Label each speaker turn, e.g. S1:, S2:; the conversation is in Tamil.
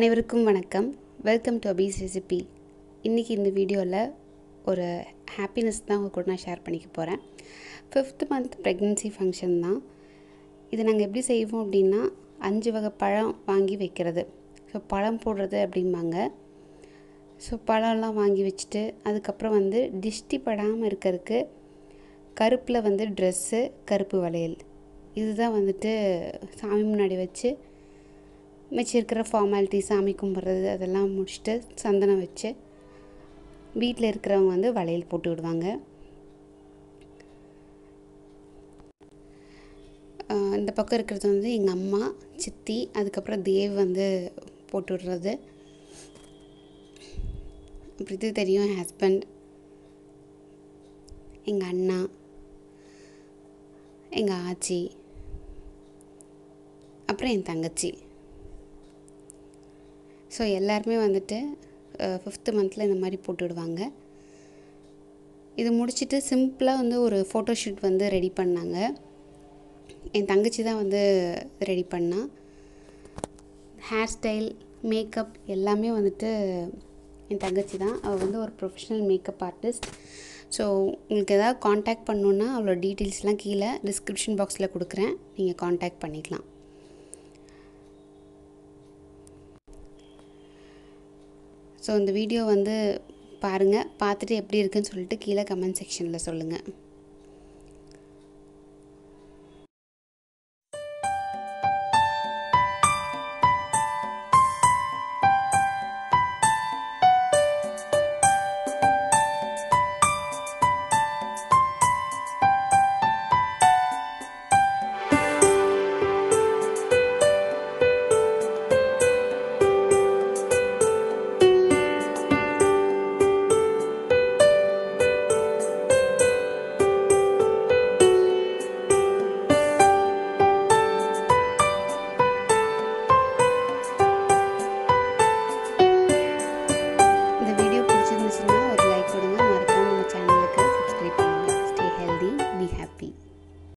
S1: அனைவருக்கும் வணக்கம் வெல்கம் டு அபீஸ் ரெசிபி இன்றைக்கி இந்த வீடியோவில் ஒரு ஹாப்பினஸ் தான் உங்கள் கூட நான் ஷேர் பண்ணிக்க போகிறேன் ஃபிஃப்த் மந்த் ப்ரெக்னென்சி ஃபங்க்ஷன் தான் இதை நாங்கள் எப்படி செய்வோம் அப்படின்னா அஞ்சு வகை பழம் வாங்கி வைக்கிறது ஸோ பழம் போடுறது அப்படிம்பாங்க ஸோ பழம்லாம் வாங்கி வச்சுட்டு அதுக்கப்புறம் வந்து டிஷ்டி படாமல் இருக்கிறதுக்கு கருப்பில் வந்து ட்ரெஸ்ஸு கருப்பு வளையல் இதுதான் வந்துட்டு சாமி முன்னாடி வச்சு மிச்சம் இருக்கிற ஃபார்மாலிட்டி சாமி கும்பிட்றது அதெல்லாம் முடிச்சுட்டு சந்தனம் வச்சு வீட்டில் இருக்கிறவங்க வந்து வளையல் போட்டு விடுவாங்க ஆஹ் இந்த பக்கம் இருக்கிறது வந்து எங்கள் அம்மா சித்தி அதுக்கப்புறம் தேவ் வந்து போட்டு விடுறது அப்புறம் இது தெரியும் என் ஹஸ்பண்ட் எங்கள் அண்ணா எங்கள் ஆச்சி அப்புறம் என் தங்கச்சி ஸோ எல்லாருமே வந்துட்டு ஃபிஃப்த்து மந்தில் இந்த மாதிரி போட்டு விடுவாங்க இது முடிச்சுட்டு சிம்பிளாக வந்து ஒரு ஃபோட்டோஷூட் வந்து ரெடி பண்ணாங்க என் தங்கச்சி தான் வந்து ரெடி பண்ணா ஹேர் ஸ்டைல் மேக்கப் எல்லாமே வந்துட்டு என் தங்கச்சி தான் அவள் வந்து ஒரு ப்ரொஃபஷ்னல் மேக்கப் ஆர்டிஸ்ட் ஸோ உங்களுக்கு ஏதாவது காண்டாக்ட் பண்ணணுன்னா அவளோட டீட்டெயில்ஸ்லாம் கீழே டிஸ்கிரிப்ஷன் பாக்ஸில் கொடுக்குறேன் நீங்கள் காண்டாக்ட் பண்ணிக்கலாம் ஸோ இந்த வீடியோ வந்து பாருங்கள் பார்த்துட்டு எப்படி இருக்குன்னு சொல்லிட்டு கீழே கமெண்ட் செக்ஷனில் சொல்லுங்கள்